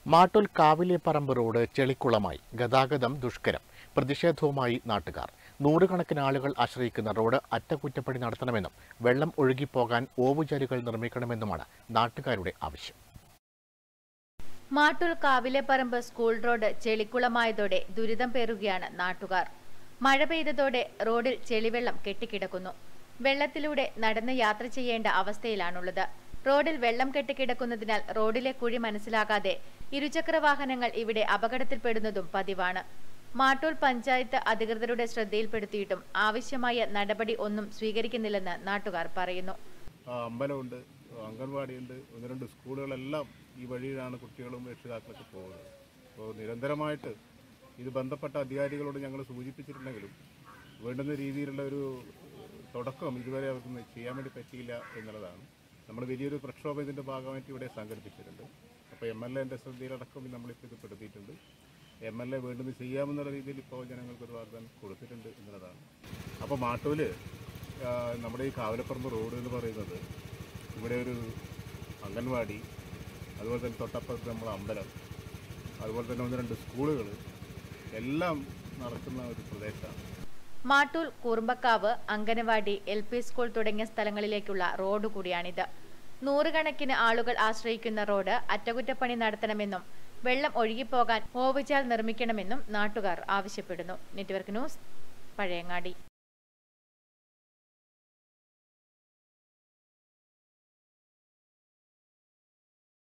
Mattool കാവിലെപ്പറമ്പ് road ചെളിക്കുളമായി ഗതാഗതം ദുഷ്കരം പ്രതിഷേധവുമായി നാട്ടുകാർ നൂറുകണക്കിന് ആളുകൾ ആശ്രയിക്കുന്ന റോഡ് അറ്റകുറ്റപ്പണി നടത്തണമെന്നും വെള്ളം ഒഴുകിപ്പോകാൻ ഓവുചാലുകൾ നിർമ്മിക്കണമെന്നുമാണ് നാട്ടുകാരുടെ ആവശ്യം മാട്ടൂൽ കാവിലെപ്പറമ്പ് സ്കൂൾ റോഡ് ചെളിക്കുളമായതോടെ ദുരിതം പേറുകയാണ് നാട്ടുകാർ മഴ പെയ്തതോടെ റോഡിൽ ചെളിവെള്ളം കെട്ടിക്കിടക്കുന്നു വെള്ളത്തിലൂടെ നടന്ന് യാത്ര ചെയ്യേണ്ട അവസ്ഥയിലാണുള്ളത് റോഡിൽ വെള്ളം കെട്ടിക്കിടക്കുന്നതിനാൽ റോഡിലെ കുഴി മനസ്സിലാകാതെ ഇരുചക്ര വാഹനങ്ങൾ ഇവിടെ അപകടത്തിൽപ്പെടുന്നതും പതിവാണ് മാട്ടൂൽ പഞ്ചായത്ത് അധികൃതരുടെ ശ്രദ്ധയിൽപ്പെടുത്തിയിട്ടും ആവശ്യമായ നടപടി ഒന്നും സ്വീകരിക്കുന്നില്ലെന്ന് നാട്ടുകാർ പറയുന്നു ആ, അമ്പലമുണ്ട് അംഗൻവാടിയുണ്ട് ഒന്ന് രണ്ട് സ്കൂളുകളെല്ലാം ഈ വഴിയിലാണ് കുട്ടികളും രക്ഷിതാക്കളൊക്കെ പോകുന്നത് അപ്പോൾ നിരന്തരമായിട്ട് ഇത് ബന്ധപ്പെട്ട അധികാരികളോട് ഞങ്ങൾ സൂചിപ്പിച്ചിട്ടുണ്ടെങ്കിലും വേണ്ടുന്ന രീതിയിലുള്ള ഒരു തുടക്കം ഇതുവരെ അവർക്ക് ചെയ്യാൻ വേണ്ടി പറ്റിയില്ല എന്നുള്ളതാണ് നമ്മൾ വലിയൊരു പ്രക്ഷോഭം ഇതിൻ്റെ ഭാഗമായിട്ട് ഇവിടെ സംഘടിപ്പിച്ചിട്ടുണ്ട് അപ്പോൾ എം എൽ എൻ്റെ ശ്രദ്ധയിലടക്കം നമ്മളിപ്പോൾ ഇത് പെടുത്തിയിട്ടുണ്ട് എം എൽ എ വേണ്ടുന്നത് ചെയ്യാമെന്നുള്ള രീതിയിൽ ഇപ്പോൾ ജനങ്ങൾക്ക് ഒരു വാഗ്ദാനം കൊടുത്തിട്ടുണ്ട് എന്നുള്ളതാണ് അപ്പോൾ മാട്ടൂല് ആ, നമ്മുടെ ഈ കാവലപ്പറമ്പ് റോഡ് എന്ന് പറയുന്നത് ഇവിടെ ഒരു അംഗൻവാടി അതുപോലെ തന്നെ തൊട്ടപ്പുറത്ത് നമ്മളെ അമ്പലം അതുപോലെ തന്നെ ഒന്ന് രണ്ട് സ്കൂളുകൾ എല്ലാം നടക്കുന്ന ഒരു പ്രദേശമാണ് Mattool Kurumbakkavu anganwadi L P school തുടങ്ങിയ സ്ഥലങ്ങളിലേക്കുള്ള റോഡ് കൂടിയാണിത് നൂറുകണക്കിന് ആളുകൾ ആശ്രയിക്കുന്ന റോഡ് അറ്റകുറ്റപ്പണി നടത്തണമെന്നും വെള്ളം ഒഴുകിപ്പോകാൻ ഓവുചാൽ നിർമ്മിക്കണമെന്നും നാട്ടുകാർ ആവശ്യപ്പെടുന്നു നെറ്റ്വർക്ക് ന്യൂസ് പഴയങ്ങാടി